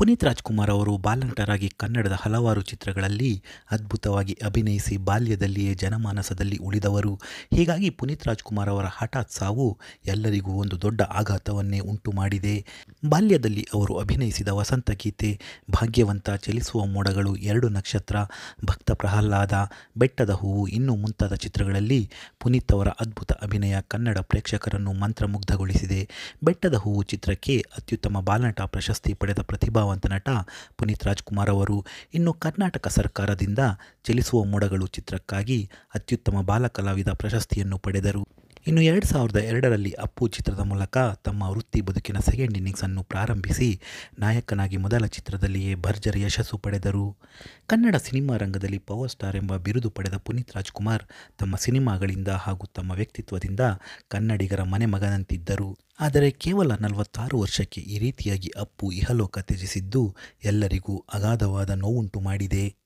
ಪುನೀತ್ ರಾಜ್ಕುಮಾರ್ ಅವರು ಬಾಲನಟರಾಗಿ ಕನ್ನಡದ ಹಲವಾರು ಚಿತ್ರಗಳಲ್ಲಿ ಅದ್ಭುತವಾಗಿ ಅಭಿನಯಿಸಿ ಬಾಲ್ಯದಲ್ಲಿಯೇ ಜನಮಾನಸದಲ್ಲಿ ಉಳಿದವರು ಹೀಗಾಗಿ ಪುನೀತ್ ರಾಜ್ಕುಮಾರ್ ಅವರ ಹಠಾತ್ ಸಾವು ಎಲ್ಲರಿಗೂ ಒಂದು ದೊಡ್ಡ ಆಘಾತವನ್ನೇ ಉಂಟು ಮಾಡಿದೆ ಬಾಲ್ಯದಲ್ಲಿ ಅವರು ಅಭಿನಯಿಸಿದ ವಸಂತ ಗೀತೆ ಭಾಗ್ಯವಂತ ಚಲಿಸುವ ಮೋಡಗಳು ಎರಡು ನಕ್ಷತ್ರ ಭಕ್ತ ಪ್ರಹ್ಲಾದ ಬೆಟ್ಟದ ಹೂವು ಇನ್ನೂ ಮುಂತಾದ ಚಿತ್ರಗಳಲ್ಲಿ ಪುನೀತ್ ಅವರ ಅದ್ಭುತ ಅಭಿನಯ ಕನ್ನಡ ಪ್ರೇಕ್ಷಕರನ್ನು ಮಂತ್ರಮುಗ್ಧಗೊಳಿಸಿದೆ ಬೆಟ್ಟದ ಹೂವು ಚಿತ್ರಕ್ಕೆ ಅತ್ಯುತ್ತಮ ಬಾಲನಟ ಪ್ರಶಸ್ತಿ ಪಡೆದ ಪ್ರತಿಭಾವಂತ ನಟ ಪುನೀತ್ ರಾಜ್ಕುಮಾರ್ ಅವರು ಇನ್ನು ಕರ್ನಾಟಕ ಸರ್ಕಾರದಿಂದ ಚಲಿಸುವ ಮೋಡಗಳು ಚಿತ್ರಕ್ಕಾಗಿ ಅತ್ಯುತ್ತಮ ಬಾಲ ಕಲಾವಿದ ಪ್ರಶಸ್ತಿಯನ್ನು ಪಡೆದರು ಇನ್ನು ಎರಡು ಸಾವಿರದ ಎರಡರಲ್ಲಿ ಅಪ್ಪು ಚಿತ್ರದ ಮೂಲಕ ತಮ್ಮ ವೃತ್ತಿ ಬದುಕಿನ ಸೆಕೆಂಡ್ ಇನ್ನಿಂಗ್ಸನ್ನು ಪ್ರಾರಂಭಿಸಿ ನಾಯಕನಾಗಿ ಮೊದಲ ಚಿತ್ರದಲ್ಲಿಯೇ ಭರ್ಜರಿ ಯಶಸ್ಸು ಪಡೆದರು ಕನ್ನಡ ಸಿನಿಮಾ ರಂಗದಲ್ಲಿ ಪವರ್ ಸ್ಟಾರ್ ಎಂಬ ಬಿರುದು ಪಡೆದ ಪುನೀತ್ ರಾಜ್ಕುಮಾರ್ ತಮ್ಮ ಸಿನಿಮಾಗಳಿಂದ ಹಾಗೂ ತಮ್ಮ ವ್ಯಕ್ತಿತ್ವದಿಂದ ಕನ್ನಡಿಗರ ಮನೆ ಮಗನಂತಿದ್ದರು ಆದರೆ ಕೇವಲ ನಲವತ್ತಾರು ವರ್ಷಕ್ಕೆ ಈ ರೀತಿಯಾಗಿ ಅಪ್ಪು ಇಹಲೋಕ ತ್ಯಜಿಸಿದ್ದು ಎಲ್ಲರಿಗೂ ಅಗಾಧವಾದ ನೋವುಂಟು ಮಾಡಿದೆ